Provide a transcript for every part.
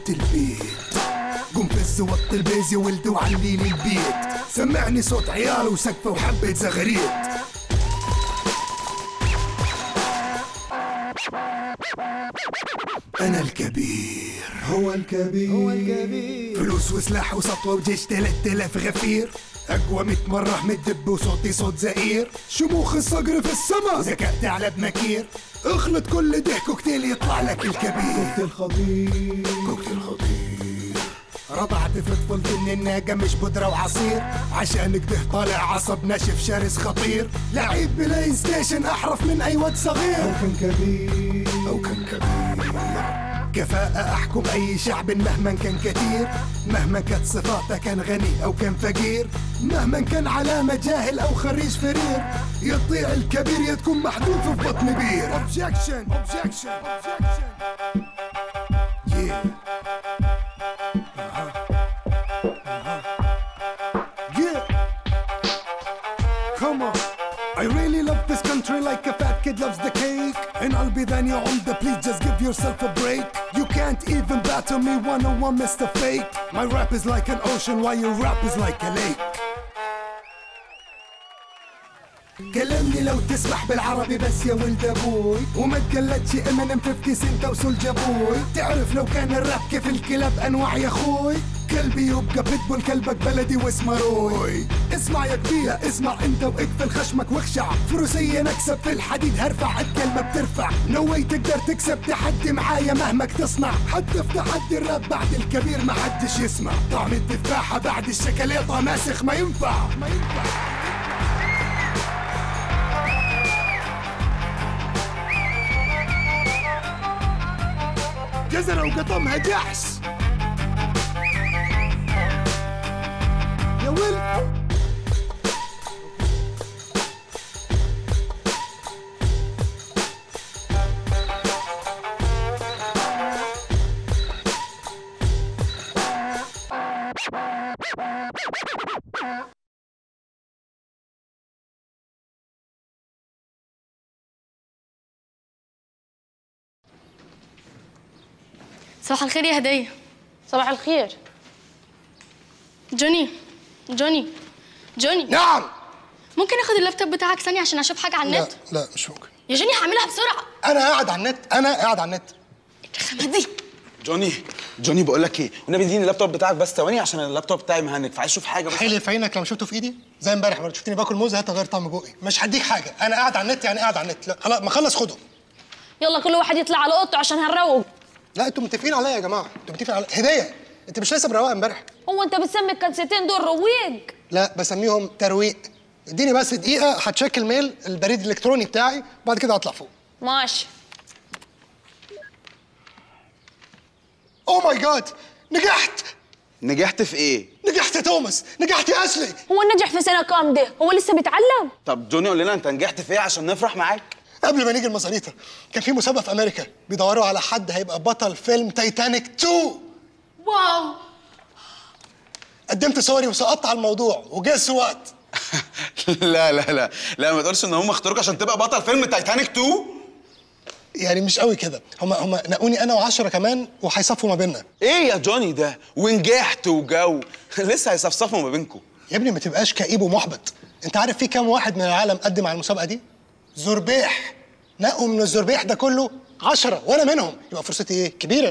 وسط البيت قم فز وط البيز يا ولد وعلي لي البيت سمعني صوت عيال وسقفة وحبة زغريت أنا الكبير هو الكبير هو الكبير فلوس وسلاح وسطوة وجيش 3000 غفير أقوى ميت مرة من الدب وصوتي صوت زئير شموخ الصقر في السما ذكاء ثعلب مكير اخلط كل ده كوكتيل يطلع لك الكبير كوكتيل خطير كوكتيل خطير رضعت في طفولتي ان الناقة مش بودرة وعصير عشان كده طالع عصب ناشف شرس خطير لعيب بلاي ستيشن احرف من اي واد صغير او كان كبير او كان كبير كفاءة احكم اي شعب مهما كان كثير مهما كانت صفاته كان غني او كان فقير مهما كان علامة جاهل او خريج فرير يطيع الكبير يا تكون محذوف في بطن بير objection objection objection yeah Yeah. Come on. I really love this country like a fat kid loves the cake. And I'll be the new on the please just give yourself a break. You can't even battle me one on one, Mr. Fake. My rap is like an ocean while your rap is like a lake. كلمني لو تسمح بالعربي بس يا ولد ابوي وما تقلدش امينيم 50 سنت وسولجا بوي تعرف لو كان الراب كيف الكلاب انواع يا اخوي كلبي يبقى بيتبول كلبك بلدي واسمه روي اسمع يا كبير اسمع انت واقفل خشمك واخشع فروسية نكسب في الحديد هرفع الكلمة بترفع نو واي تقدر تكسب تحدي معايا مهما تصنع حتى في تحدي الراب بعد الكبير ما حدش يسمع طعم التفاحة بعد الشكليطة ماسخ ما ينفع ما ينفع جزرة وقطمها جحش يا ولد صباح الخير يا هدية صباح الخير جوني جوني جوني نعم ممكن اخد اللابتوب بتاعك ثانية عشان اشوف حاجة على لا النت لا مش ممكن يا جوني هعملها بسرعة انا قاعد على النت انا قاعد على النت الرخامة دي جوني جوني بقول لك ايه والنبي اديني اللابتوب بتاعك بس ثواني عشان اللابتوب بتاعي مهنج فعايز اشوف حاجه بس حلي في عينك لما شفته في ايدي زي امبارح برضه شفتني باكل موز هات غير طعم بوقي مش هديك حاجه انا قاعد على النت يعني قاعد على النت لا خلاص ما خلص خده يلا كل واحد يطلع على اوضته عشان هنروق لا انتوا متفقين عليا يا جماعه انتوا متفقين عليا هديه انت مش لسه مروقه امبارح هو انت بتسمي الكنستين دول رويق لا بسميهم ترويق اديني بس دقيقه هتشكل ميل البريد الالكتروني بتاعي وبعد كده هطلع فوق ماشي اوه ماي جاد نجحت نجحت في ايه نجحت يا توماس نجحت يا اسلي هو النجح في سنه كام ده هو لسه بيتعلم طب جوني قول لنا انت نجحت في ايه عشان نفرح معاك قبل ما نيجي المزاريطه كان في مسابقه في امريكا بيدوروا على حد هيبقى بطل فيلم تايتانيك 2 واو قدمت صوري وسقطت على الموضوع وجس وقت لا لا لا لا ما تقولش ان هم اختاروك عشان تبقى بطل فيلم تايتانيك 2 يعني مش قوي كده هم هم نقوني انا وعشرة كمان وهيصفوا ما بيننا ايه يا جوني ده ونجحت وجو لسه هيصفصفوا ما بينكم يا ابني ما تبقاش كئيب ومحبط انت عارف في كام واحد من العالم قدم على المسابقه دي زربيح نقوا من الزربيح ده كله عشرة وانا منهم يبقى فرصتي ايه كبيره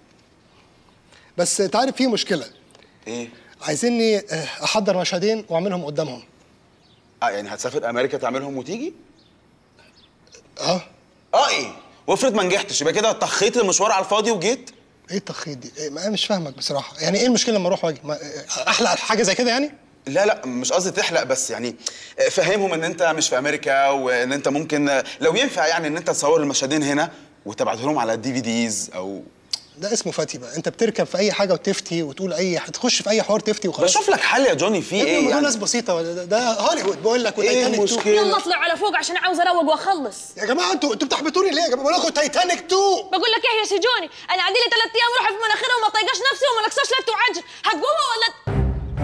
بس انت عارف في مشكله ايه عايزيني آه، احضر مشهدين واعملهم قدامهم اه يعني هتسافر امريكا تعملهم وتيجي اه اه ايه وافرض ما نجحتش يبقى كده طخيت المشوار على الفاضي وجيت ايه التخيط دي إيه ما انا مش فاهمك بصراحه يعني ايه المشكله لما اروح واجي ما- آه، احلق حاجه زي كده يعني لا لا مش قصدي تحلق بس يعني فهمهم ان انت مش في امريكا وان انت ممكن لو ينفع يعني ان انت تصور المشهدين هنا وتبعته لهم على الدي في ديز او ده اسمه فتي بقى انت بتركب في اي حاجه وتفتي وتقول اي تخش في اي حوار تفتي وخلاص بشوف لك حل يا جوني في يا ابني ايه دول يعني ناس بسيطه ده, ده هوليوود بقول لك ايه وتايتانيك 2 المشكله يلا اطلع على فوق عشان عاوز اروق واخلص يا جماعه انتوا انتوا بتحبطوني ليه يا جماعه بقول لكم تايتانيك 2 بقول لك ايه يا سجوني انا عندي لي ثلاث ايام روح في مناخيرها وما طايقاش نفسي وما نكسرش لت وعجل هتقومها ولا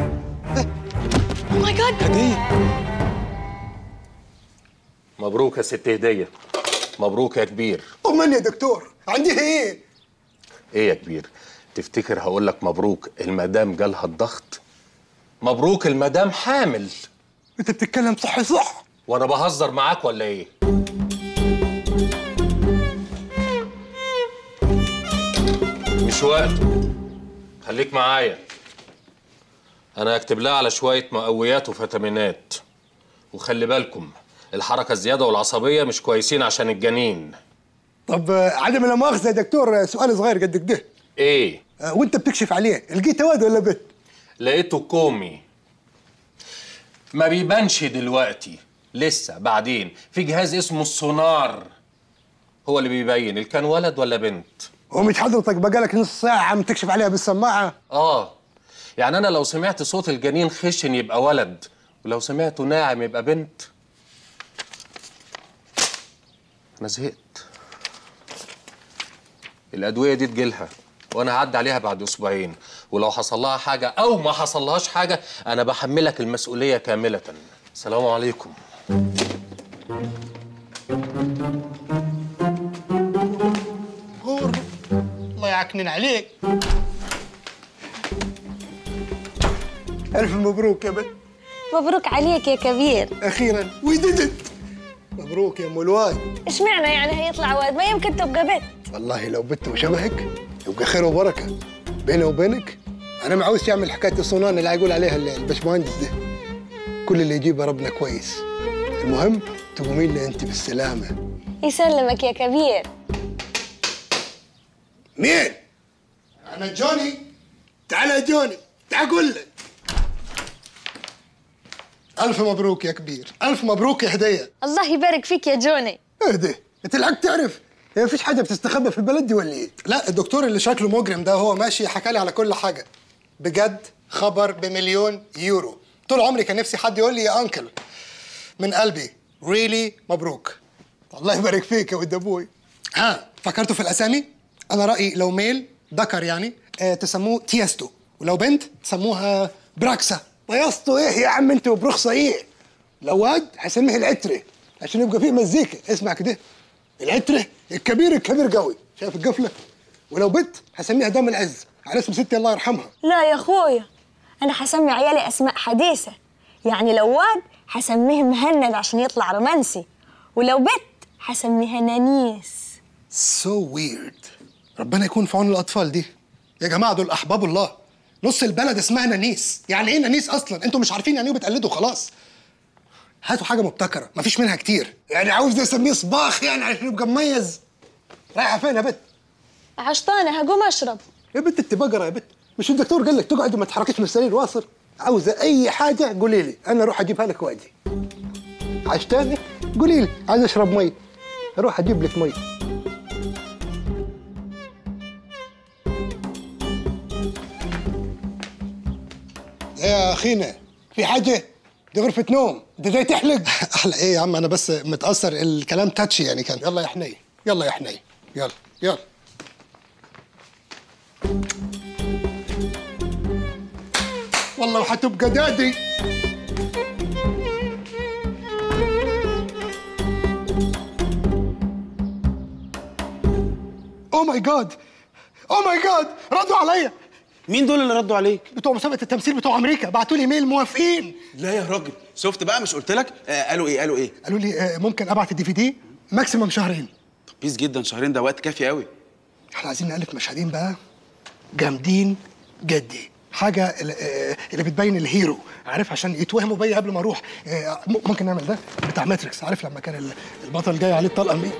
او ماي جاد هديه مبروك يا ست هدية مبروك يا كبير طمني يا دكتور عندي ايه ايه يا كبير تفتكر هقول لك مبروك المدام جالها الضغط مبروك المدام حامل انت بتتكلم صح صح وانا بهزر معاك ولا ايه مش وقت خليك معايا انا هكتب لها على شويه مقويات وفيتامينات وخلي بالكم الحركه الزياده والعصبيه مش كويسين عشان الجنين طب آه، عدم لا مؤاخذه يا دكتور آه، سؤال صغير قد كده ايه آه، وانت بتكشف عليه لقيت واد ولا بنت لقيته كومي ما بيبانش دلوقتي لسه بعدين في جهاز اسمه السونار هو اللي بيبين اللي كان ولد ولا بنت ومش حضرتك بقالك نص ساعه عم تكشف عليها بالسماعه اه يعني انا لو سمعت صوت الجنين خشن يبقى ولد ولو سمعته ناعم يبقى بنت انا زهقت الادويه دي تجيلها وانا هعدي عليها بعد اسبوعين ولو حصل لها حاجه او ما حصلهاش حاجه انا بحملك المسؤوليه كامله السلام عليكم غور الله يعكنن عليك الف مبروك يا بنت مبروك عليك يا كبير اخيرا ويددت مبروك يا ام الواد اشمعنى يعني هيطلع واد ما يمكن تبقى بنت والله لو بنت وشبهك يبقى خير وبركه بيني وبينك انا ما عاوز تعمل حكايه الصنان اللي هيقول عليها البشمهندس ده كل اللي يجيبه ربنا كويس المهم تقومي لنا انت بالسلامه يسلمك يا كبير مين انا جوني تعال يا جوني تعال قول لك الف مبروك يا كبير الف مبروك يا هديه الله يبارك فيك يا جوني اهدى انت الحق تعرف هي مفيش حاجه بتستخبى في البلد دي ولا ايه لا الدكتور اللي شكله مجرم ده هو ماشي حكى لي على كل حاجه بجد خبر بمليون يورو طول عمري كان نفسي حد يقول لي يا انكل من قلبي ريلي مبروك الله يبارك فيك يا ود ابوي ها فكرتوا في الاسامي انا رايي لو ميل ذكر يعني آه تسموه تيستو ولو بنت تسموها براكسا طيستو ايه يا عم انت وبرخصه ايه لو واد هسميه العتره عشان يبقى فيه مزيكا اسمع كده العتره الكبير الكبير قوي شايف القفله ولو بنت هسميها دام العز على اسم ستي الله يرحمها لا يا اخويا انا حسمي عيالي اسماء حديثه يعني لو واد حسميه مهند عشان يطلع رومانسي ولو بنت حسميها نانيس سو ويرد ربنا يكون في عون الاطفال دي يا جماعه دول احباب الله نص البلد اسمها نانيس يعني ايه نانيس اصلا انتوا مش عارفين يعني ايه بتقلدوا خلاص هاتوا حاجه مبتكره مفيش منها كتير يعني عاوز اسميه صباخ يعني عشان يبقى مميز رايحه فين يا بت عشطانه هقوم اشرب يا بنت انت بقره يا بنت مش الدكتور قال لك تقعد وما تتحركيش من السرير واصل عاوزه اي حاجه قولي لي انا اروح اجيبها لك واجي عشتاني قولي لي عايز اشرب مي اروح اجيب لك مي يا اخينا في حاجه دي غرفه نوم انت جاي تحلق احلى ايه يا عم انا بس متاثر الكلام تاتشي يعني كان يلا يا حنين يلا يا حنين يلا يلا والله وحتبقى دادي او ماي جاد او ماي جاد ردوا عليا مين دول اللي ردوا عليك؟ بتوع مسابقه التمثيل بتوع امريكا بعتوا لي ايميل موافقين لا يا راجل شفت بقى مش قلت لك آه قالوا ايه قالوا ايه قالوا لي آه، ممكن ابعت الدي في دي ماكسيمم شهرين طب بيس جدا شهرين ده وقت كافي قوي احنا عايزين نالف مشهدين بقى جامدين جدي حاجه ال- آه، اللي بتبين الهيرو عارف عشان يتوهموا بيا قبل ما اروح آه، م- ممكن نعمل ده بتاع ماتريكس عارف لما كان ال- البطل جاي عليه الطلقه من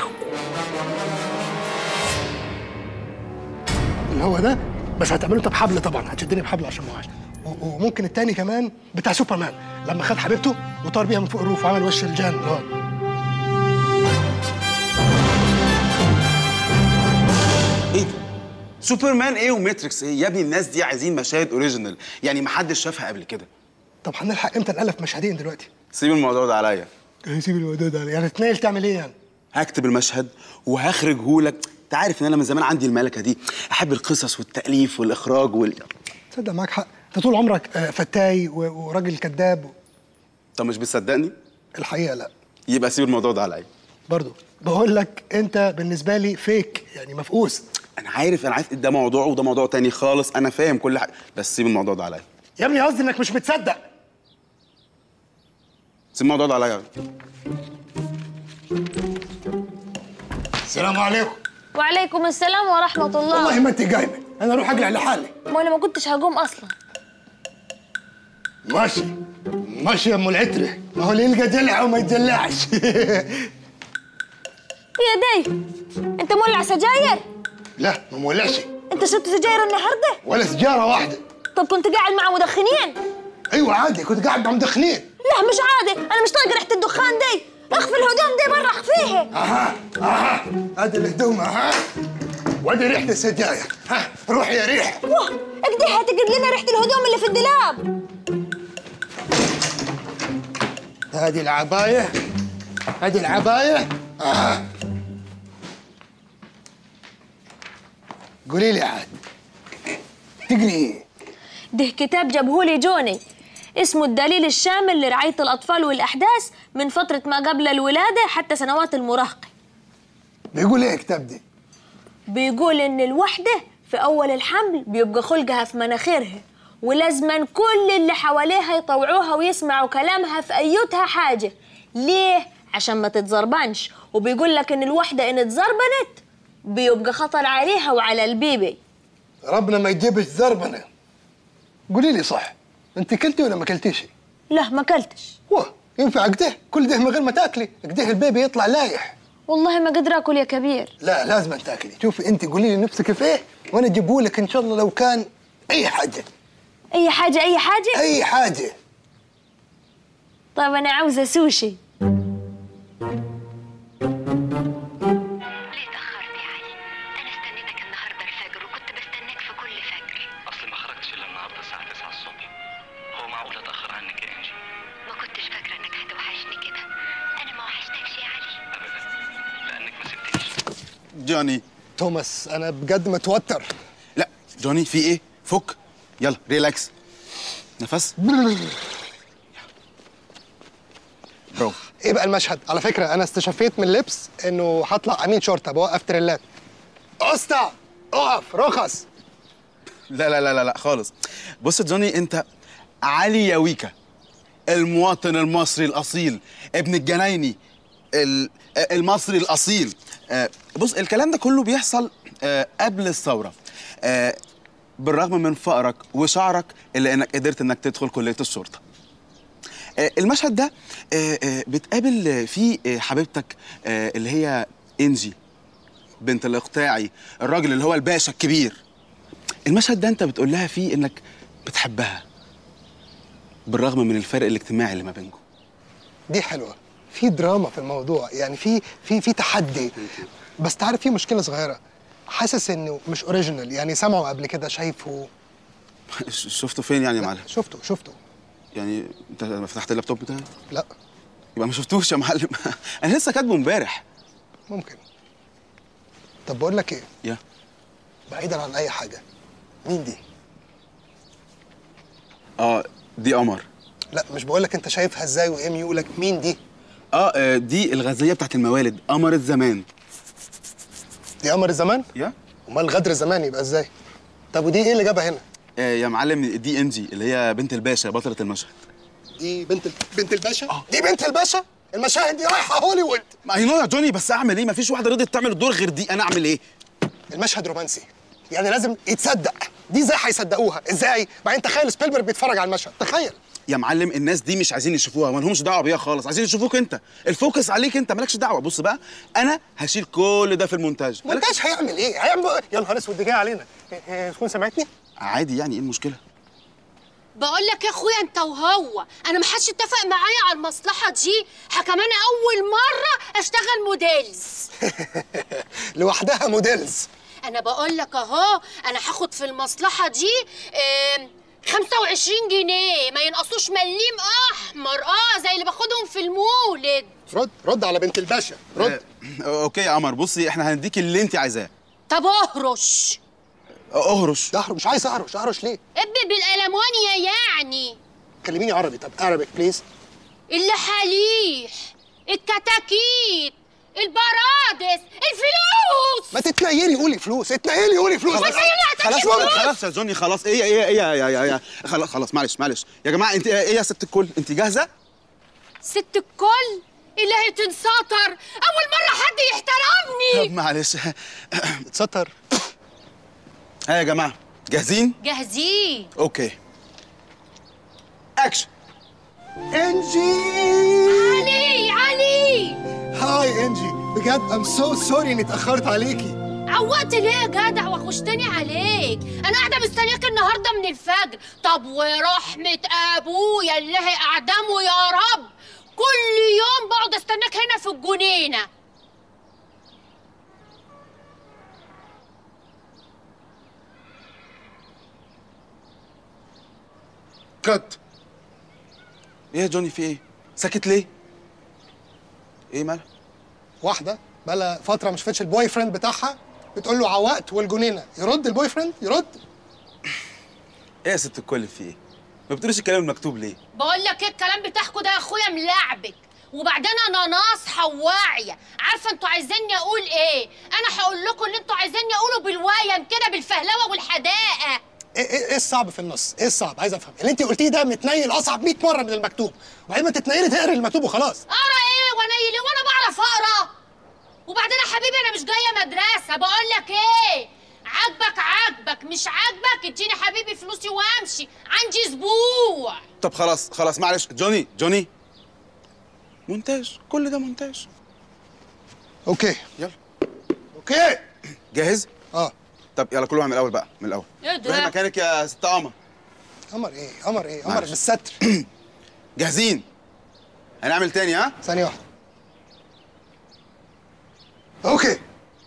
اللي هو ده بس هتعمله انت بحبل طبعا هتشدني بحبل عشان ما أوقعش. و- وممكن التاني كمان بتاع سوبرمان لما خد حبيبته وطار بيها من فوق الروف وعمل وش الجان اللي هو ايه ده؟ سوبرمان ايه وماتريكس ايه يا ابني الناس دي عايزين مشاهد اوريجينال يعني ما حدش شافها قبل كده طب هنلحق امتى نالف مشهدين دلوقتي؟ سيب الموضوع ده عليا سيب الموضوع ده يعني تنيل تعمل ايه يعني؟ هكتب المشهد وهخرجه لك انت عارف ان انا من زمان عندي الملكه دي احب القصص والتاليف والاخراج وال تصدق معاك حق انت طول عمرك آه، فتاي و- وراجل كذاب طب مش بتصدقني الحقيقه لا يبقى سيب الموضوع ده عليا برضو بقول لك انت بالنسبه لي فيك يعني مفقوس انا عارف انا عارف ده موضوع وده موضوع تاني خالص انا فاهم كل حاجه بس سيب الموضوع ده عليا يا ابني قصدي انك مش متصدق سيب الموضوع ده عليا السلام عليكم وعليكم السلام ورحمة الله والله ما انت قايمه انا اروح اقلع لحالي ما أنا ما كنتش هقوم أصلا ماشي ماشي يا ام العتره ما هو اللي يلقى دلع وما يتدلعش يا دي أنت مولع سجاير؟ لا ما مولعش أنت شربت سجاير النهاردة؟ ولا سجاره واحده طب كنت قاعد مع مدخنين؟ ايوه عادي كنت قاعد مع مدخنين لا مش عادي أنا مش طايقة ريحة الدخان دي اخفي الهدوم دي برا اخفيها اها اها هذه الهدوم اها وادي ريحه السجاير ها روح يا ريح واه اقديها تقد لنا ريحة الهدوم اللي في الدولاب هذه العبايه هذه العبايه اها قولي لي عاد تقري ايه ده كتاب جابهولي جوني اسمه الدليل الشامل لرعاية الأطفال والأحداث من فترة ما قبل الولادة حتى سنوات المراهقة بيقول ايه الكتاب ده بيقول إن الوحدة في أول الحمل بيبقى خلقها في مناخيرها ولازما كل اللي حواليها يطوعوها ويسمعوا كلامها في أيتها حاجة ليه؟ عشان ما تتزربنش وبيقول لك إن الوحدة إن اتزربنت بيبقى خطر عليها وعلى البيبي ربنا ما يجيبش ذربنه قولي لي صح انت كلتي ولا ما كلتيش لا ما كلتش واه ينفع كده كل ده من غير ما تاكلي كده البيبي يطلع لايح والله ما قدر اكل يا كبير لا لازم تاكلي شوفي انت قولي لي نفسك في ايه وانا اجيبه لك ان شاء الله لو كان اي حاجه اي حاجه اي حاجه اي حاجه طيب انا عاوزه سوشي ليه تأخرت يا علي؟ أنا استنيتك النهاردة الفجر وكنت بستناك في كل فجر اصل ما خرجتش الا النهارده الساعه 9 الصبح هو معقول اتاخر عنك يا انجي ما كنتش فاكرة إنك هتوحشني كده أنا ما وحشتكش يا علي ابدا لانك ما سبتنيش جوني توماس انا بجد متوتر لا جوني في ايه فك يلا ريلاكس نفس برافو ايه بقى المشهد على فكره انا استشفيت من اللبس انه هطلع امين شرطه بوقف تريلات اسطى اقف رخص لا لا لا لا لا خالص بص يا جوني انت علي يا ويكا المواطن المصري الاصيل ابن الجنايني ال- المصري الاصيل آه، بص الكلام ده كله بيحصل آه، قبل الثوره آه، بالرغم من فقرك وشعرك الا انك قدرت انك تدخل كليه الشرطه آه، المشهد ده آه، آه، بتقابل آه، فيه آه، حبيبتك آه، اللي هي انجي بنت الاقطاعي الراجل اللي هو الباشا الكبير المشهد ده انت بتقول لها فيه انك بتحبها بالرغم من الفرق الاجتماعي اللي ما بينكم دي حلوه في دراما في الموضوع يعني في في في تحدي بس تعرف في مشكله صغيره حاسس انه مش اوريجينال يعني سمعه قبل كده شايفه ش- شفته فين يعني يا معلم شفته شفته يعني انت لما فتحت اللابتوب بتاعي لا يبقى ما شفتوش يا معلم انا لسه كاتبه امبارح ممكن طب بقول لك ايه يا بعيدا عن اي حاجه مين دي اه دي قمر لا مش بقول لك انت شايفها ازاي وايه ميولك مين دي اه آه، دي الغازيه بتاعت الموالد قمر الزمان دي قمر الزمان يا امال غدر الزمان يبقى ازاي طب ودي ايه اللي جابها هنا آه يا معلم دي انجي اللي هي بنت الباشا بطله المشهد دي بنت ال... بنت الباشا دي بنت الباشا المشاهد دي رايحه هوليوود ما هي نو يا جوني بس اعمل ايه ما فيش واحده رضت تعمل الدور غير دي انا اعمل ايه المشهد رومانسي يعني لازم يتصدق دي ازاي هيصدقوها ازاي بعدين تخيل سبيلبرج بيتفرج على المشهد تخيل يا معلم الناس دي مش عايزين يشوفوها ما لهمش دعوه بيها خالص عايزين يشوفوك انت الفوكس عليك انت مالكش دعوه بص بقى انا هشيل كل ده في المونتاج مالك- مونتاج هيعمل ايه هيعمل يا نهار اسود دي جايه علينا إيه، إيه، تكون سمعتني عادي يعني ايه المشكله بقول لك يا اخويا انت وهو انا ما حدش اتفق معايا على المصلحه دي كمان اول مره اشتغل موديلز لوحدها موديلز انا بقول لك اهو انا هاخد في المصلحه دي آم، 25 جنيه ما ينقصوش مليم احمر اه زي اللي باخدهم في المولد رد رد على بنت الباشا رد آه، اوكي يا قمر بصي احنا هنديك اللي انت عايزاه طب اهرش آه، اهرش ده مش عايز اهرش اهرش ليه ابي بالالمونيا يعني كلميني عربي طب عربي بليز اللحاليح الكتاكيت البرادس الفلوس ما تتنيلي قولي فلوس اتنيلي قولي فلوس خلاص خلاص خلاص يا جوني خلاص ايه ايه ايه ايه ايه ايه خلاص خلاص معلش معلش يا جماعه انت ايه يا ست الكل انت جاهزه ست الكل إلهي تنسطر أول مرة حد طب يحترمني معلش اتستر ها يا جماعه جاهزين جاهزين اوكي اكشن انجي علي علي هاي انجي بجد ام سو سوري اني اتاخرت عليكي عوقت ليه يا جدع وحشتني عليك انا قاعده مستنياك النهارده من الفجر طب ورحمه ابويا اللي هي اعدمه يا رب كل يوم بقعد استناك هنا في الجنينه كات ايه يا جوني في ايه ساكت ليه ايه مالك واحده بقى فتره مش فاتش البوي فريند بتاعها بتقول له عوقت والجنينه يرد البوي فريند يرد ايه يا ست الكل في ايه ما بتقوليش الكلام المكتوب ليه بقول لك ايه الكلام بتاعكوا ده يا اخويا ملعبك وبعدين انا ناصحه وواعيه عارفه انتوا عايزيني اقول ايه انا هقول لكم اللي انتوا عايزيني اقوله بالوايم كده بالفهلوه والحداقه ايه ايه ايه الصعب في النص؟ ايه الصعب؟ عايز افهم، اللي انت قلتيه ده متنيل اصعب 100 مره من المكتوب، وبعدين ما تتنيلي تقري المكتوب وخلاص. اقرا ايه ونيلي وانا بعرف اقرا وبعدين يا حبيبي انا مش جايه مدرسه بقول لك ايه عاجبك عاجبك مش عاجبك اديني حبيبي فلوسي وامشي عندي اسبوع طب خلاص خلاص معلش جوني جوني مونتاج كل ده مونتاج اوكي يلا اوكي جاهز اه طب يلا كل واحد من الاول بقى من الاول ايه ده؟ روحي مكانك يا ست قمر قمر ايه؟ قمر ايه؟ قمر معلش. بالستر. جاهزين هنعمل تاني ها ثانية واحدة. اوكي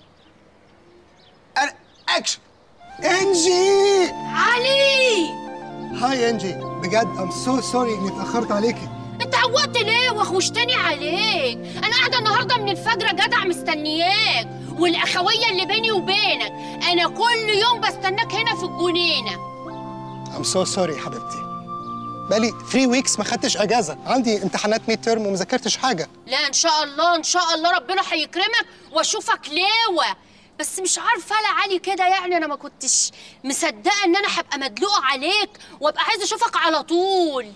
أنا اكشن انجي علي هاي انجي بجد ام سو سوري اني اتاخرت عليكي انت عوقت ليه وخوشتني عليك انا قاعده النهارده من الفجر يا جدع مستنياك والاخويه اللي بيني وبينك انا كل يوم بستناك هنا في الجنينه ام سو سوري يا حبيبتي بقالي 3 ويكس ما خدتش اجازه عندي امتحانات ميد ترم وما ذاكرتش حاجه لا ان شاء الله ان شاء الله ربنا هيكرمك واشوفك ليوه بس مش عارفه لا علي كده يعني انا ما كنتش مصدقه ان انا هبقى مدلوقه عليك وابقى عايزه اشوفك على طول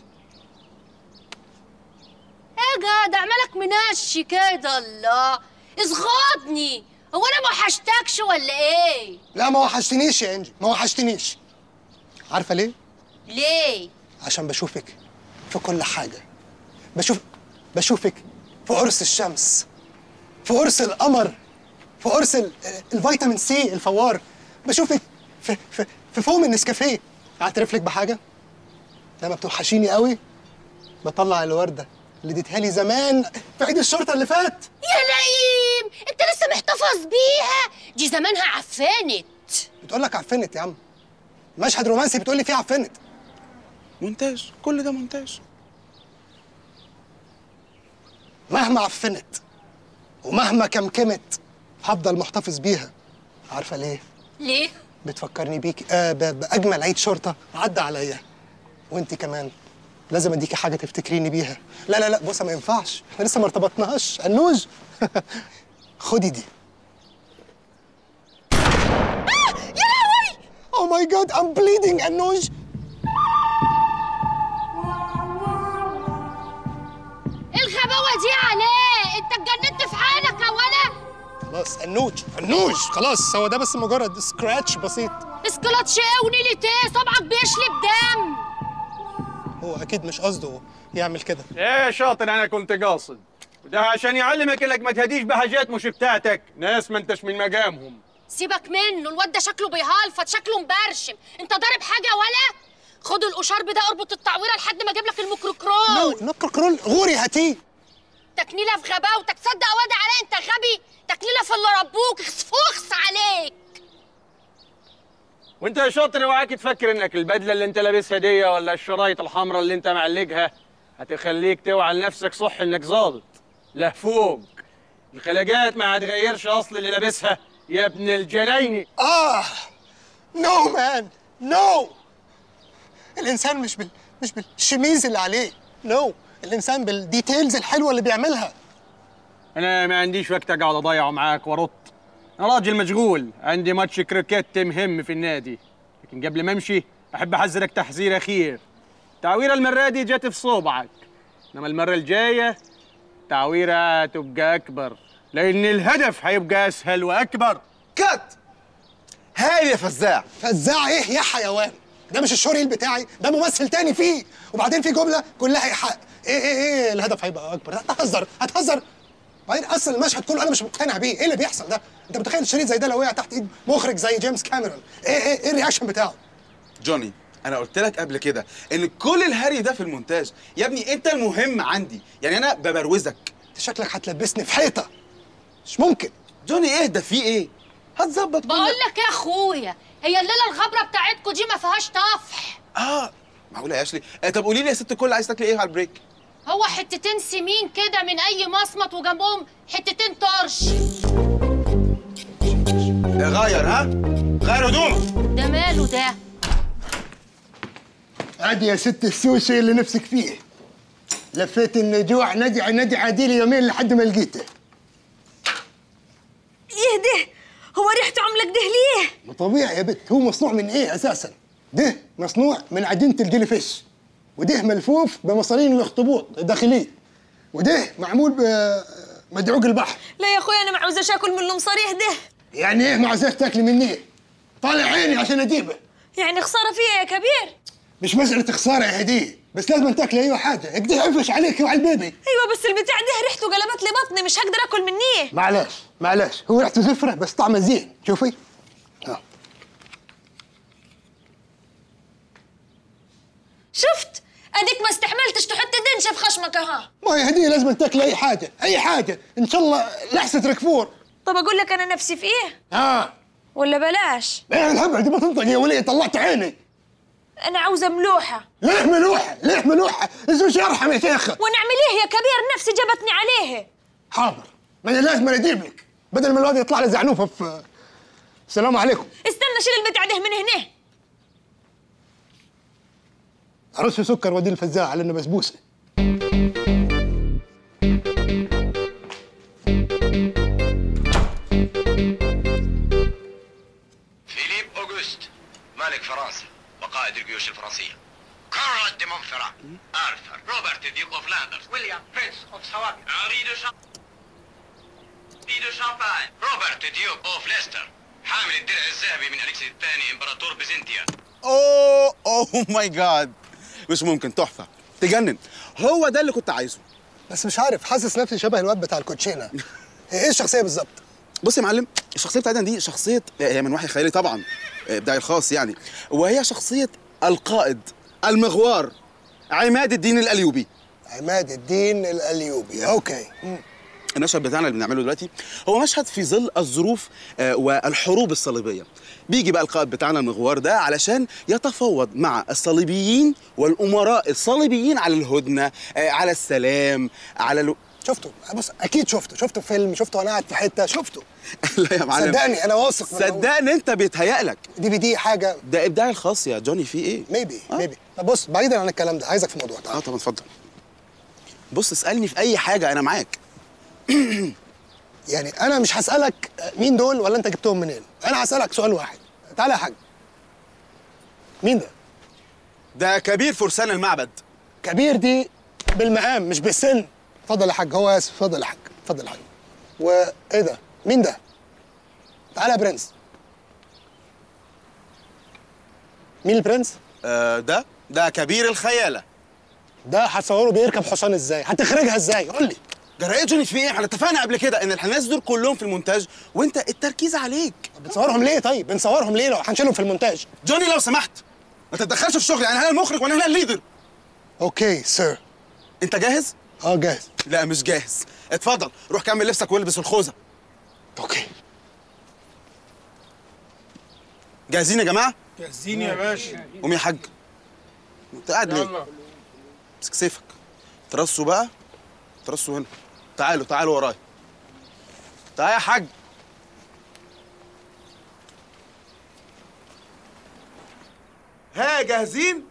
ايه جدع مالك منشي كده الله اصغادني هو انا ما وحشتكش ولا ايه لا ما وحشتنيش يا انجي ما وحشتنيش عارفه ليه ليه عشان بشوفك في كل حاجه بشوف بشوفك في قرص الشمس في قرص القمر في قرص ال- الفيتامين سي الفوار بشوفك في في في فوم النسكافيه اعترف لك بحاجه لما بتوحشيني قوي بطلع الورده اللي اديتها لي زمان في عيد الشرطه اللي فات يا لئيم انت لسه محتفظ بيها دي زمانها عفانت بتقول لك عفنت يا عم مشهد رومانسي بتقول لي فيه عفنت مونتاج كل ده مونتاج مهما عفنت ومهما كمكمت هفضل محتفظ بيها عارفه ليه ليه بتفكرني بيك آه ب- باجمل عيد شرطه عدى عليا وانت كمان لازم اديكي حاجه تفتكريني بيها لا لا لا بص ما ينفعش احنا لسه ما ارتبطناش انوج خدي دي يا لهوي او ماي جاد ام بليدنج انوج الغباوه دي عليه انت اتجننت في حالك يا ولا خلاص انوج انوج خلاص هو ده بس مجرد سكراتش بسيط اسكلاتش ايه ونيلة ايه صبعك بيشلب دم هو اكيد مش قصده يعمل كده ايه شاطر انا كنت قاصد وده عشان يعلمك انك ما تهديش بحاجات مش بتاعتك ناس ما انتش من مقامهم سيبك منه الواد ده شكله بيهلفط شكله مبرشم انت ضارب حاجه ولا خد القشار ده اربط التعويره لحد ما اجيب لك الميكروكرون نو نكر كرول غوري هاتيه تكنيله في غباوتك تصدق واد عليا انت غبي تكنيله في اللي ربوك اخس فخس عليك وانت يا شاطر اوعاك تفكر انك البدله اللي انت لابسها دي ولا الشرايط الحمراء اللي انت معلقها هتخليك توعى لنفسك صح انك ظابط لا فوق الخلاجات ما هتغيرش اصل اللي لابسها يا ابن الجنايني اه نو مان نو الانسان مش بال مش بالشميز اللي عليه نو الانسان بالديتيلز الحلوه اللي بيعملها انا ما عنديش وقت اقعد اضيعه معاك وارط انا راجل مشغول عندي ماتش كريكت مهم في النادي لكن قبل ما امشي احب احذرك تحذير اخير تعويره المره دي جت في صوبعك انما المره الجايه تعويره تبقى اكبر لان الهدف هيبقى اسهل واكبر كات هاي يا فزاع فزاع ايه يا حيوان ده مش الشوريل بتاعي ده ممثل تاني فيه وبعدين في جمله كلها ايحاء ايه ايه ايه الهدف هيبقى اكبر هتهزر هتهزر بعدين اصلا المشهد كله انا مش مقتنع بيه ايه اللي بيحصل ده انت متخيل شريط زي ده لو وقع تحت ايد مخرج زي جيمس كاميرون ايه ايه ايه الرياكشن بتاعه جوني انا قلت لك قبل كده ان كل الهري ده في المونتاج يا ابني انت المهم عندي يعني انا ببروزك انت شكلك هتلبسني في حيطه مش ممكن جوني اهدى في ايه هتظبط بقول لك يا اخويا هي الليله الغبره بتاعتكم دي ما فيهاش طفح اه معقوله يا اشلي آه طب قولي لي يا ست الكل عايز تاكلي ايه على البريك هو حتتين سمين كده من اي مصمت وجنبهم حتتين طرش غير ها غير هدومك ده ماله ده عادي يا ست السوشي اللي نفسك فيه لفيت النجوع ندعي ندعي عديلي يومين لحد ما لقيته ايه ده هو ريحته عامله كده ليه ما طبيعي يا بت هو مصنوع من ايه اساسا ده مصنوع من عجينه الجيلي فيش وده ملفوف بمصارين الاخطبوط الداخليه وده معمول بمدعوق البحر لا يا اخويا انا ما عاوزاش اكل من المصاريح ده يعني ايه ما عاوزاش تاكلي مني طالع عيني عشان اجيبه يعني خساره فيها يا كبير مش مسألة خسارة يا هدية بس لازم تاكلي أيوة حاجة اكده عفش عليك وعلى البيبي ايوه بس البتاع ده ريحته قلبت لي بطني مش هقدر اكل منيه معلش معلش هو ريحته زفرة بس طعمه زين شوفي ها. شفت اديك ما استحملتش تحط دنشه في خشمك اها ما هي هدية لازم تاكلي أي حاجة أي حاجة إن شاء الله لحسة ركفور طب اقول لك انا نفسي في ايه ها ولا بلاش ايه الهبل دي ما تنطق يا ولية طلعت عيني انا عاوزه ملوحه ليه ملوحة ليه ملوحة الزوج يرحم يا شيخة ونعمل ايه يا كبير نفسي جابتني عليه حاضر ما أنا لازم أنا أجيب لك بدل ما الواد يطلع لي زعنوفة في السلام عليكم استنى شيل البتاع ده من هنا رش سكر ودي الفزاعة على إنه بسبوسة فيليب أوغست ملك فرنسا وقائد الجيوش الفرنسية كونراد دي مونفرا آرثر روبرت ديوك أوف لاندرز ويليام برنس أوف سواك هنري دو شام دي دو شامباين روبرت ديوك أوف ليستر حامل الدرع الذهبي من أليكس الثاني إمبراطور بيزنطيا اوه اوه ماي جاد مش ممكن تحفه تجنن هو ده اللي كنت عايزه بس مش عارف حاسس نفسي شبه الواد بتاع الكوتشينة هي إيه الشخصية بالظبط؟ بص يا معلم الشخصيه بتاعتنا دي شخصيه هي من وحي خيالي طبعا ابداعي الخاص يعني وهي شخصيه القائد المغوار عماد الدين الايوبي عماد الدين الأليوبي أوكي مم. المشهد بتاعنا اللي بنعمله دلوقتي هو مشهد في ظل الظروف آه، والحروب الصليبيه بيجي بقى القائد بتاعنا المغوار ده علشان يتفاوض مع الصليبيين والامراء الصليبيين على الهدنه آه، على السلام على ال... شفته بص اكيد شفته شفته في فيلم شفته وانا قاعد في حته شفته لا يا معلم صدقني انا واثق من صدقني انت بيتهيألك دي في دي حاجه ده ابداعي الخاص يا جوني في ايه ميبي ميبي طب بص بعيدا عن الكلام ده عايزك في موضوع اه طبعا اتفضل بص اسالني في اي حاجه انا معاك يعني انا مش هسالك مين دول ولا انت جبتهم منين انا هسالك سؤال واحد تعالى يا حاج مين ده ده كبير فرسان المعبد كبير دي بالمقام مش بالسن اتفضل يا حاج هو اسف اتفضل يا حاج اتفضل يا حاج وايه ده مين ده تعالى يا برنس مين البرنس آه ده ده كبير الخياله ده هتصوره بيركب حصان ازاي هتخرجها ازاي قول لي جرايه جوني في ايه احنا اتفقنا قبل كده ان الناس دول كلهم في المونتاج وانت التركيز عليك بنصورهم ليه طيب بنصورهم ليه لو هنشيلهم في المونتاج جوني لو سمحت ما تتدخلش في شغلي يعني انا المخرج وانا هنا الليدر اوكي سير انت جاهز اه جاهز لا مش جاهز اتفضل روح كمل لبسك والبس الخوذه اوكي جاهزين يا جماعه جاهزين يا باشا قوم يا حاج انت قاعد ليه امسك سيفك ترصوا بقى ترصوا هنا تعالوا تعالوا ورايا تعال يا حاج ها جاهزين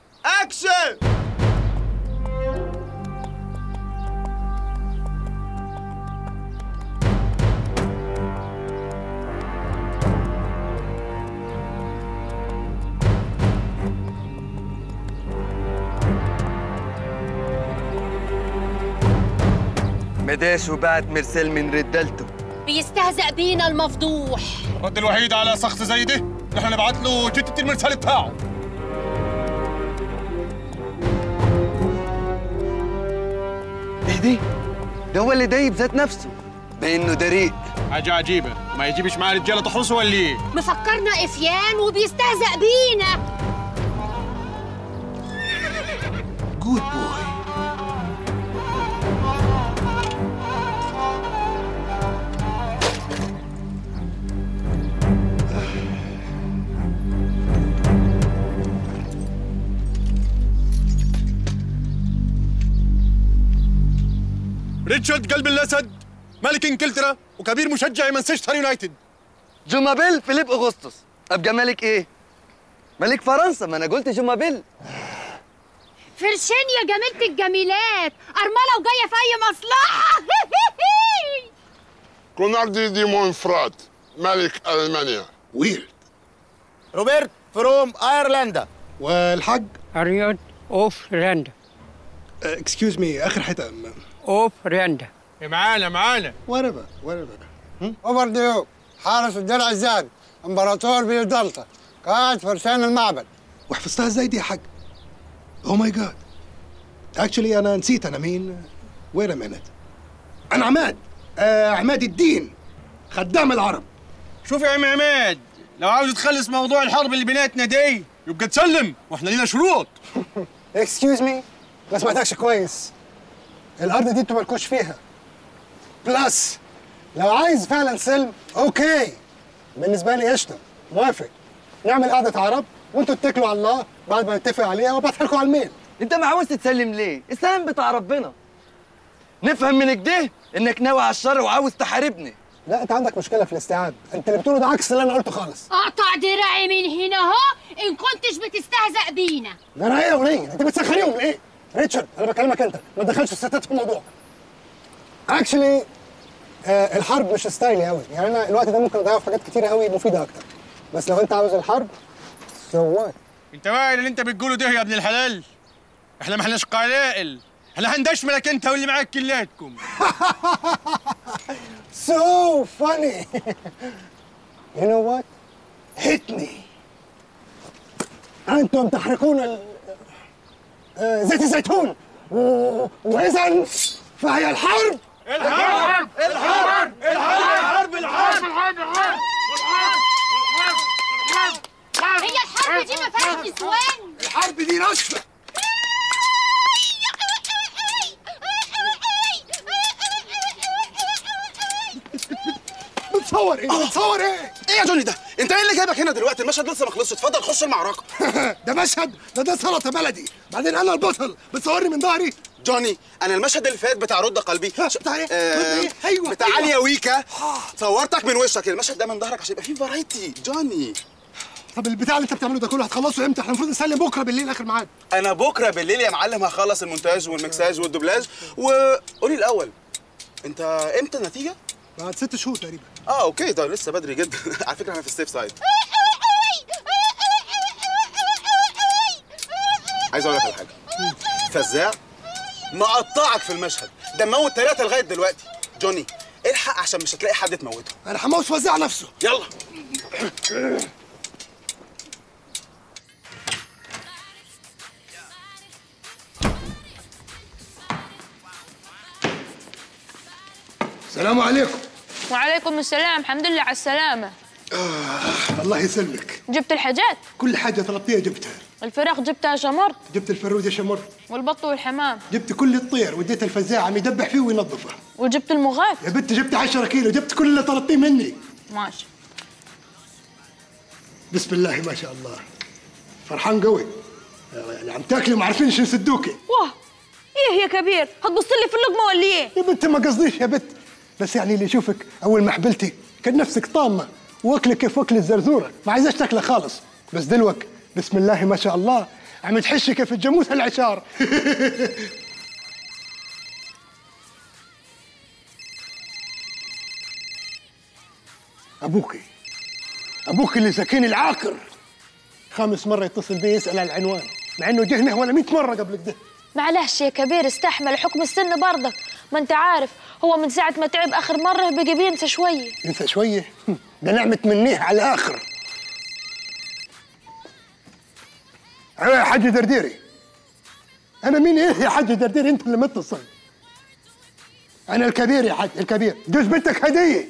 اكشن مداش وبعت مرسال من رجالته بيستهزأ بينا المفضوح الرد الوحيد على شخص زي ده نحن نبعت له جتة المرسال بتاعه اهدي ده هو اللي دايب ذات نفسه بانه دريق حاجة عجيبة ما يجيبش معاه رجالة تحرسه ولا ايه؟ مفكرنا إفيان وبيستهزأ بينا جود بوي ريتشارد قلب الاسد ملك انجلترا وكبير مشجع مانشستر يونايتد جومابيل فيليب اغسطس ابقى ملك ايه ملك فرنسا ما انا قلت جومابيل فرشين يا جميلة الجميلات أرملة وجاية في أي مصلحة كوناردي دي مونفرات ملك المانيا ويرد روبرت فروم ايرلندا والحق اريود اوف رندا اكسكيوز مي اخر حته اوف رندا معانا معانا وربا وربا اوفر ديوك حارس الدرع الزاد امبراطور بيودلطة قائد فرسان المعبد وحفظتها ازاي دي يا حاج او ماي جاد اكشلي انا نسيت انا مين وير مينت انا عماد آه عماد الدين خدام العرب شوف يا عم عماد لو عاوز تخلص موضوع الحرب اللي بيناتنا دي يبقى تسلم واحنا لينا شروط اكسكيوز مي ما سمعتكش كويس الارض دي انتوا مالكوش فيها بلس لو عايز فعلا سلم اوكي بالنسبه لي قشطه موافق نعمل قعده عرب وانتوا اتكلوا على الله بعد ما نتفق عليها وابعتها لكم على الميل انت ما عاوز تتسلم ليه السلام بتاع ربنا نفهم من كده انك ناوي على الشر وعاوز تحاربني لا انت عندك مشكله في الاستيعاب انت اللي بتقوله ده عكس اللي انا قلته خالص أقطع دراعي من هنا أهو إن كنتش بتستهزأ بينا ده انا ايه وليه انت بتسخريهم ليه ريتشارد انا بكلمك انت ما تدخلش الستات في الموضوع اكشلي آه الحرب مش ستايلي قوي يعني انا الوقت ده ممكن اضيعه في حاجات كتيره قوي مفيده اكتر بس لو انت عاوز الحرب سو وات انت واعي اللي انت بتقوله ده يا ابن الحلال احنا ما احناش قلائل احنا هندشملك انت واللي معاك كلاتكم So funny. you know what? Hit me. أنتم تحرقون ال... آه، زيت الزيتون و... وإذا فهي الحرب الحرب الحرب الحرب الحرب الحرب هي الحرب دي ما فيهاش نسوان الحرب دي نشفه بتصور ايه بتصور ايه ايه يا جوني ده انت ايه اللي جايبك هنا دلوقتي المشهد لسه ما خلصش اتفضل خش المعركه ده مشهد ده ده سلطه بلدي بعدين انا البطل بتصورني من ظهري جوني انا المشهد اللي فات بتاع رد قلبي بتاع ايه؟ آه، رد إيه؟ أيوة، بتاع أيوة. عليا ويكا صورتك من وشك المشهد ده من ظهرك عشان يبقى فيه فرايتي جوني طب البتاع اللي انت بتعمله ده كله هتخلصه امتى؟ احنا المفروض نسلم بكره بالليل اخر ميعاد انا بكره بالليل يا معلم هخلص المونتاج والمكساج والدوبلاج وقولي الاول انت امتى النتيجه بعد ست شهور تقريبا اه اوكي ده لسه بدري جدا على فكره انا في السيف سايد عايز اقول لك على حاجه فزاع مقطعك في المشهد ده موت ثلاثه لغايه دلوقتي جوني الحق عشان مش هتلاقي حد تموته انا هموت فزاع نفسه يلا السلام عليكم وعليكم السلام الحمد لله على السلامة آه الله يسلمك جبت الحاجات كل حاجه طلبتيها جبتها الفراخ جبتها شمرت جبت الفرود يا شمر والبط والحمام جبت كل الطير وديت الفزاع عم يدبح فيه وينظفه وجبت المغاث يا بنت جبت 10 كيلو جبت كل اللي طلبتيه مني ماشي بسم الله ما شاء الله فرحان قوي يعني عم تاكلي ما عارفين شو يسدوكي واه ايه يا كبير هتبص لي في اللقمة ولا ايه يا بنت ما قصديش يا بنت بس يعني اللي يشوفك اول ما حبلتي كان نفسك طامه واكلك كيف اكل الزرزوره ما عايزاش تاكله خالص بس دلوك بسم الله ما شاء الله عم تحشي كيف الجاموس العشار ابوكي ابوك اللي سكين العاقر خامس مره يتصل بي يسال عن العنوان مع انه جهنه ولا 100 مره قبل كده معلش يا كبير استحمل حكم السن برضك ما انت عارف هو من ساعة ما تعب آخر مرة بقى بينسى شوية انسى شويه ده نعمه منيه على الاخر ايوه يا حاج درديري انا مين ايه يا حاج درديري انت اللي متصل انا الكبير يا حاج الكبير جوز بنتك هديه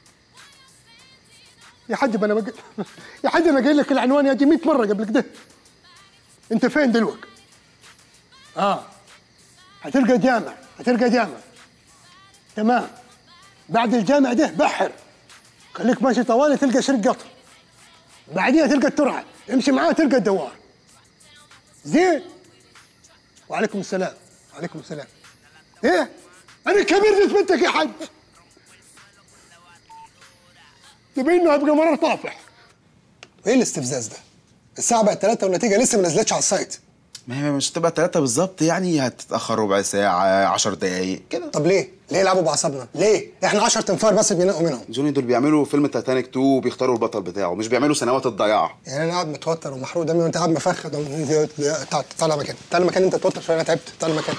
يا حاج ما انا مج... يا حاج انا قايل لك العنوان يا جي 100 مره قبل كده انت فين دلوقتي اه هتلقى جامع هتلقى جامع تمام بعد الجامع ده بحر خليك ماشي طوالي تلقى شرق قطر بعديها تلقى الترعه امشي معاه تلقى الدوار زين وعليكم السلام وعليكم السلام ايه انا كبير جسم بنتك يا حاج تبي انه ابقى مرار طافح ايه الاستفزاز ده الساعه بقت 3 والنتيجه لسه ما نزلتش على السايت ما هي مش تبقى ثلاثة بالظبط يعني هتتأخر ربع ساعة 10 دقايق كده طب ليه؟ ليه يلعبوا بعصبنا؟ ليه؟ احنا 10 تنفار بس بينقوا منهم جوني دول بيعملوا فيلم تايتانيك 2 وبيختاروا البطل بتاعه مش بيعملوا سنوات الضياع يعني انا قاعد متوتر ومحروق دمي وانت قاعد مفخد تعال تعالى مكان تعالى مكان انت توتر شويه انا تعبت تعالى مكان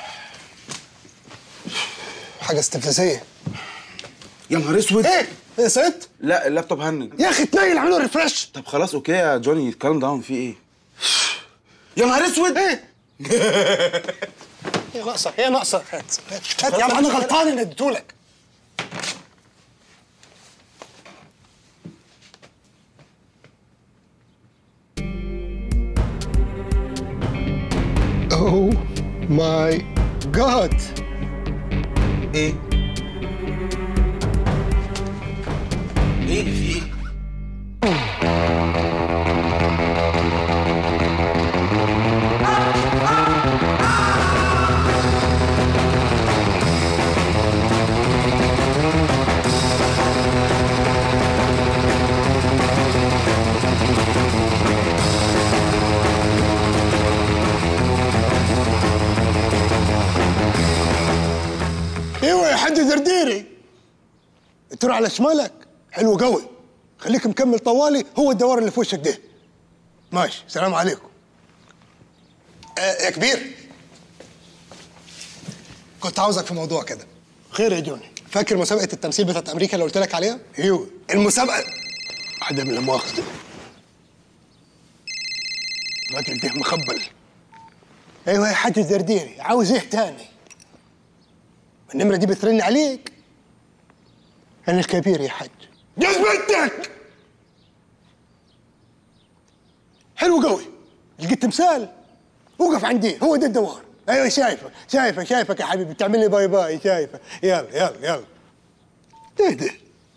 حاجه استفزازيه يا نهار اسود ايه؟ ايه ست؟ لا اللابتوب هنج يا اخي تنيل اعملوا ريفرش طب خلاص اوكي يا جوني كالم داون في ايه يا نهار اسود ايه هي ناقصه هي ناقصه هات هات يا عم انا غلطان اني اديتهولك اوه ماي جاد ايه ايه في ايه ايوه يا حاج درديري الترى على شمالك حلو قوي خليك مكمل طوالي هو الدوار اللي في وشك ده ماشي سلام عليكم آه يا كبير كنت عاوزك في موضوع كده خير يا جوني فاكر مسابقة التمثيل بتاعت أمريكا اللي قلت لك عليها؟ ايوه المسابقة عدم لا مؤاخذة الراجل ده مخبل ايوه يا حاج الدرديري عاوز ايه تاني؟ النمرة دي بترن عليك أنا الكبير يا حاج جوز بنتك حلو قوي لقيت تمثال وقف عندي هو ده الدوار ايوه شايفه شايفه شايفك يا حبيبي بتعمل لي باي باي شايفه يلا يلا يلا اهدى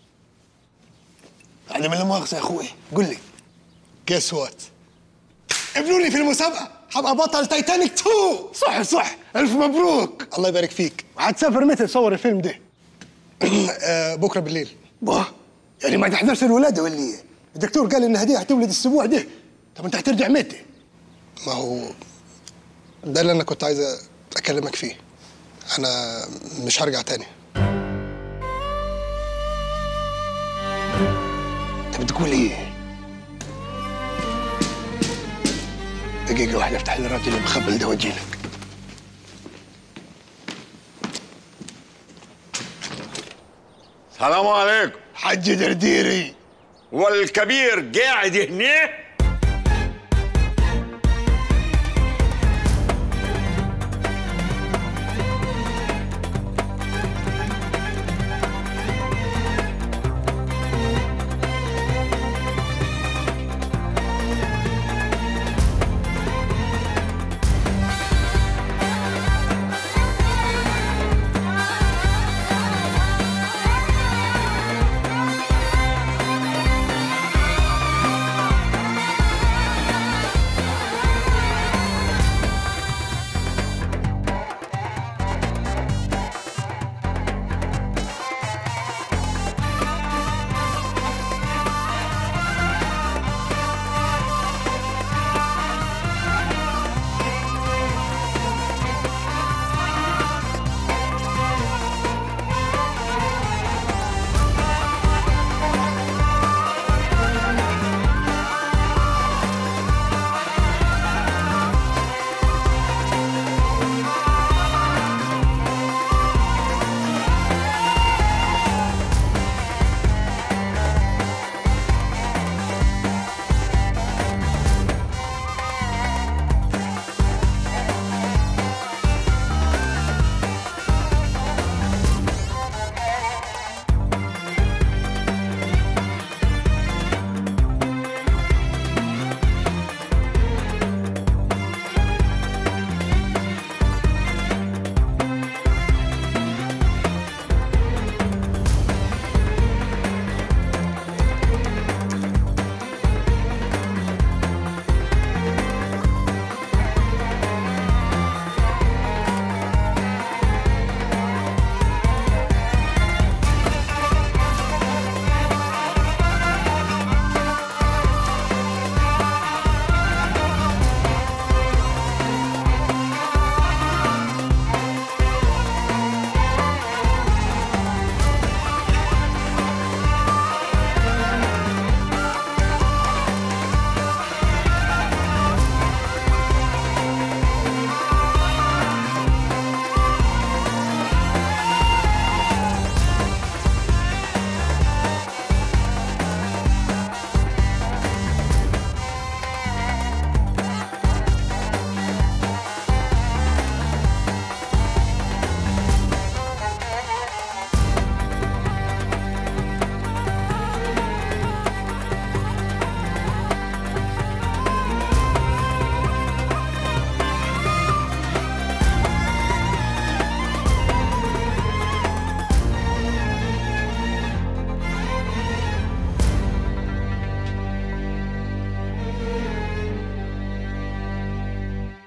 انا من لا مؤاخذه يا اخوي قول لي جس وات قبلوني في المسابقه هبقى بطل تايتانيك 2 صح صح الف مبروك الله يبارك فيك هتسافر متى تصور الفيلم ده آه بكره بالليل باه يعني ما تحضرش الولاده ولا ايه الدكتور قال ان هديه هتولد الاسبوع ده طب انت هترجع متى ما هو ده اللي انا كنت عايز اكلمك فيه انا مش هرجع تاني انت بتقول ايه دقيقة واحدة افتح لي الراجل المخبل ده واجي لك السلام عليكم حج درديري والكبير قاعد هنا